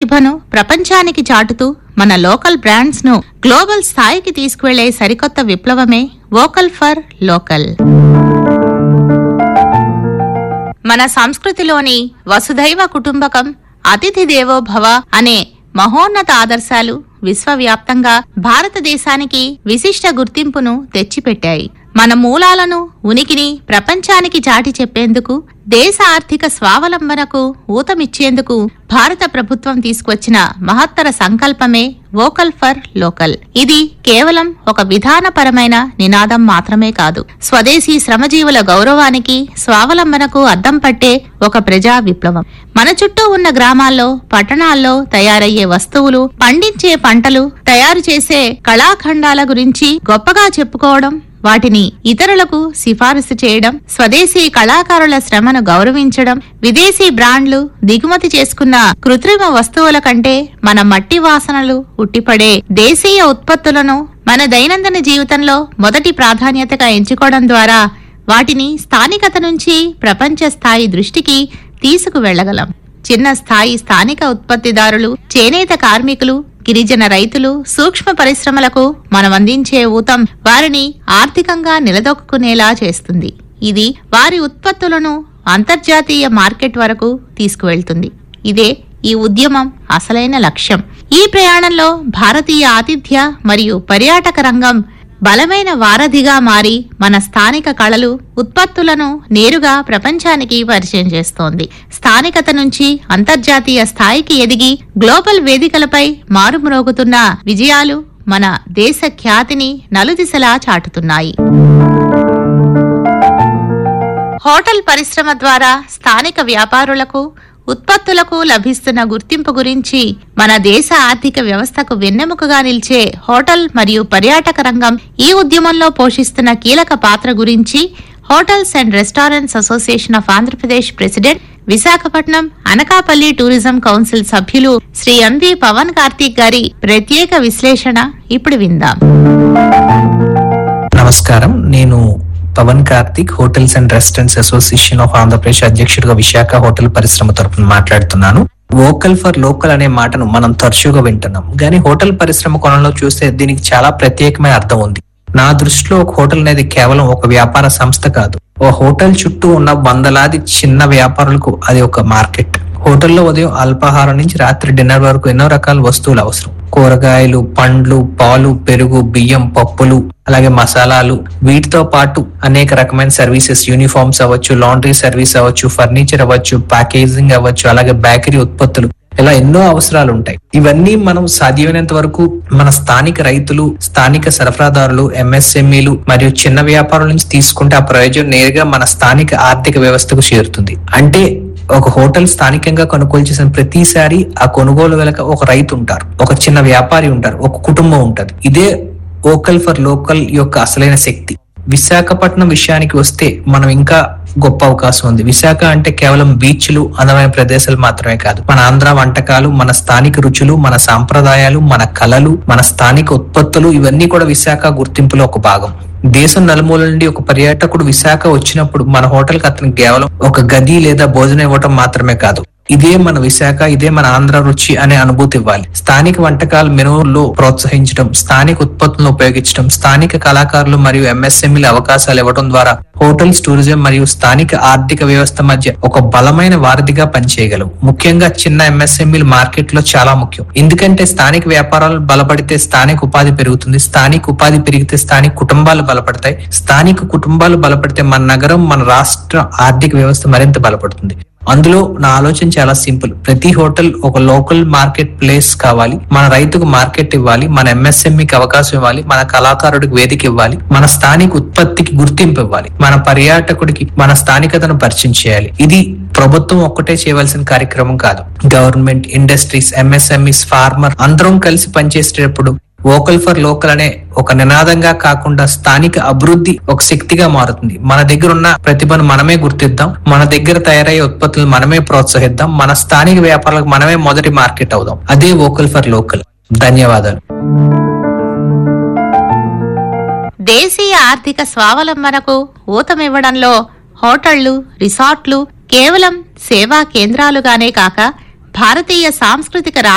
ప్రతిభను ప్రపంచానికి చాటుతూ మన లోకల్ బ్రాండ్స్ ను గ్లోబల్ స్థాయికి తీసుకువెళ్లే సరికొత్త విప్లవమే వోకల్ ఫర్ లోకల్ మన సంస్కృతిలోని వసుధైవ కుటుంబకం అతిథి దేవో భవ అనే మహోన్నత ఆదర్శాలు విశ్వవ్యాప్తంగా భారతదేశానికి విశిష్ట గుర్తింపును తెచ్చిపెట్టాయి మన మూలాలను ఉనికిని ప్రపంచానికి చాటి చెప్పేందుకు దేశ ఆర్థిక స్వావలంబనకు ఊతమిచ్చేందుకు భారత ప్రభుత్వం తీసుకొచ్చిన మహత్తర సంకల్పమే వోకల్ ఫర్ లోకల్ ఇది కేవలం ఒక విధానపరమైన నినాదం మాత్రమే కాదు స్వదేశీ శ్రమజీవుల గౌరవానికి స్వావలంబనకు అద్దం పట్టే ఒక ప్రజా విప్లవం మన చుట్టూ ఉన్న గ్రామాల్లో పట్టణాల్లో తయారయ్యే వస్తువులు పండించే పంటలు తయారు చేసే కళాఖండాల గురించి గొప్పగా చెప్పుకోవడం వాటిని ఇతరులకు సిఫారసు చేయడం స్వదేశీ కళాకారుల శ్రమను గౌరవించడం విదేశీ బ్రాండ్లు దిగుమతి చేసుకున్న కృత్రిమ వస్తువుల కంటే మన మట్టి వాసనలు ఉట్టిపడే దేశీయ ఉత్పత్తులను మన దైనందిన జీవితంలో మొదటి ప్రాధాన్యతగా ఎంచుకోవడం ద్వారా వాటిని స్థానికత నుంచి ప్రపంచ స్థాయి దృష్టికి తీసుకువెళ్లగలం చిన్న స్థాయి స్థానిక ఉత్పత్తిదారులు చేనేత కార్మికులు గిరిజన రైతులు సూక్ష్మ పరిశ్రమలకు మనం అందించే ఊతం వారిని ఆర్థికంగా నిలదొక్కునేలా చేస్తుంది ఇది వారి ఉత్పత్తులను అంతర్జాతీయ మార్కెట్ వరకు తీసుకువెళ్తుంది ఇదే ఈ ఉద్యమం అసలైన లక్ష్యం ఈ ప్రయాణంలో భారతీయ ఆతిథ్య మరియు పర్యాటక రంగం బలమైన వారధిగా మారి మన స్థానిక కళలు ఉత్పత్తులను నేరుగా ప్రపంచానికి పరిచయం చేస్తోంది స్థానికత నుంచి అంతర్జాతీయ స్థాయికి ఎదిగి గ్లోబల్ వేదికలపై మారుమ్రోగుతున్న విజయాలు మన దేశ ఖ్యాతిని నలుదిశలా చాటుతున్నాయి హోటల్ పరిశ్రమ ద్వారా స్థానిక వ్యాపారులకు ఉత్పత్తులకు లభిస్తున్న గుర్తింపు గురించి మన దేశ ఆర్థిక వ్యవస్థకు వెన్నెముకగా నిలిచే హోటల్ మరియు పర్యాటక రంగం ఈ ఉద్యమంలో పోషిస్తున్న కీలక పాత్ర గురించి hotels and restaurants association of Andhra Pradesh president Visakhapatnam Anakapalli tourism council సభ్యులు శ్రీ ఎంవి పవన్ కార్తీక్ గారి ప్రత్యేక విశ్లేషణ ఇప్పుడు విందాం నమస్కారం నేను Pavan Karthik hotels and restaurants association of Andhra Pradesh అధ్యక్షుడిగా విశాఖ హోటల్ పరిశ్రమ తరఫున మాట్లాడుతున్నాను వోకల్ ఫర్ లోకల్ అనే మాటను మనం తరచుగా వింటున్నాం కానీ హోటల్ పరిశ్రమ కొనంలో చూస్తే దీనికి చాలా ప్రత్యేకమైన అర్థం ఉంది నా దృష్టిలో ఒక హోటల్ అనేది కేవలం ఒక వ్యాపార సంస్థ కాదు ఓ హోటల్ చుట్టూ ఉన్న వందలాది చిన్న వ్యాపారులకు అది ఒక మార్కెట్ హోటల్లో ఉదయం అల్పాహారం నుంచి రాత్రి డిన్నర్ వరకు ఎన్నో రకాల వస్తువులు అవసరం కూరగాయలు పండ్లు పాలు పెరుగు బియ్యం పప్పులు అలాగే మసాలాలు వీటితో పాటు అనేక రకమైన సర్వీసెస్ యూనిఫామ్స్ అవ్వచ్చు లాండ్రీ సర్వీస్ అవ్వచ్చు ఫర్నిచర్ అవ్వచ్చు ప్యాకేజింగ్ అవ్వచ్చు అలాగే బేకరీ ఉత్పత్తులు ఇలా ఎన్నో అవసరాలు ఉంటాయి ఇవన్నీ మనం సాధ్యమైనంత వరకు మన స్థానిక రైతులు స్థానిక సరఫరాదారులు ఎంఎస్ఎంఈలు మరియు చిన్న వ్యాపారుల నుంచి తీసుకుంటే ఆ ప్రయోజనం నేరుగా మన స్థానిక ఆర్థిక వ్యవస్థకు చేరుతుంది అంటే ఒక హోటల్ స్థానికంగా కొనుగోలు చేసిన ప్రతిసారి ఆ కొనుగోలు వెనక ఒక రైతు ఉంటారు ఒక చిన్న వ్యాపారి ఉంటారు ఒక కుటుంబం ఉంటది ఇదే వోకల్ ఫర్ లోకల్ యొక్క అసలైన శక్తి విశాఖపట్నం విషయానికి వస్తే మనం ఇంకా గొప్ప అవకాశం ఉంది విశాఖ అంటే కేవలం బీచ్లు అందమైన ప్రదేశాలు మాత్రమే కాదు మన ఆంధ్ర వంటకాలు మన స్థానిక రుచులు మన సాంప్రదాయాలు మన కళలు మన స్థానిక ఉత్పత్తులు ఇవన్నీ కూడా విశాఖ గుర్తింపులో ఒక భాగం దేశం నలుమూల నుండి ఒక పర్యాటకుడు విశాఖ వచ్చినప్పుడు మన హోటల్ కి అతనికి కేవలం ఒక గది లేదా భోజనం ఇవ్వటం మాత్రమే కాదు ఇదే మన విశాఖ ఇదే మన ఆంధ్ర రుచి అనే అనుభూతి ఇవ్వాలి స్థానిక వంటకాల మెనువుల్లో ప్రోత్సహించడం స్థానిక ఉత్పత్తులను ఉపయోగించడం స్థానిక కళాకారులు మరియు ఎంఎస్ఎంఈల అవకాశాలు ఇవ్వడం ద్వారా హోటల్స్ టూరిజం మరియు స్థానిక ఆర్థిక వ్యవస్థ మధ్య ఒక బలమైన వారధిగా పనిచేయగలవు ముఖ్యంగా చిన్న ఎంఎస్ఎంఈలు మార్కెట్ లో చాలా ముఖ్యం ఎందుకంటే స్థానిక వ్యాపారాలు బలపడితే స్థానిక ఉపాధి పెరుగుతుంది స్థానిక ఉపాధి పెరిగితే స్థానిక కుటుంబాలు బలపడతాయి స్థానిక కుటుంబాలు బలపడితే మన నగరం మన రాష్ట్ర ఆర్థిక వ్యవస్థ మరింత బలపడుతుంది అందులో నా ఆలోచన చాలా సింపుల్ ప్రతి హోటల్ ఒక లోకల్ మార్కెట్ ప్లేస్ కావాలి మన రైతుకు మార్కెట్ ఇవ్వాలి మన ఎంఎస్ఎంఈకి అవకాశం ఇవ్వాలి మన కళాకారుడికి వేదిక ఇవ్వాలి మన స్థానిక ఉత్పత్తికి గుర్తింపు ఇవ్వాలి మన పర్యాటకుడికి మన స్థానికతను పరిచయం చేయాలి ఇది ప్రభుత్వం ఒక్కటే చేయవలసిన కార్యక్రమం కాదు గవర్నమెంట్ ఇండస్ట్రీస్ ఎంఎస్ఎంఈస్ ఫార్మర్ అందరం కలిసి పనిచేసేటప్పుడు వోకల్ ఫర్ లోకల్ అనే ఒక నినాదంగా కాకుండా స్థానిక అభివృద్ధి ఒక శక్తిగా మారుతుంది మన దగ్గర ఉన్న ప్రతిభను మనమే గుర్తిద్దాం మన దగ్గర తయారయ్యే ఉత్పత్తులను మనమే ప్రోత్సహిద్దాం మన స్థానిక వ్యాపారాలకు మనమే మొదటి మార్కెట్ అవుదాం అదే వోకల్ ఫర్ లోకల్ ధన్యవాదాలు దేశీయ ఆర్థిక స్వావలంబనకు ఊతమివ్వడంలో హోటళ్లు రిసార్ట్లు కేవలం సేవా కేంద్రాలుగానే కాక భారతీయ సాంస్కృతిక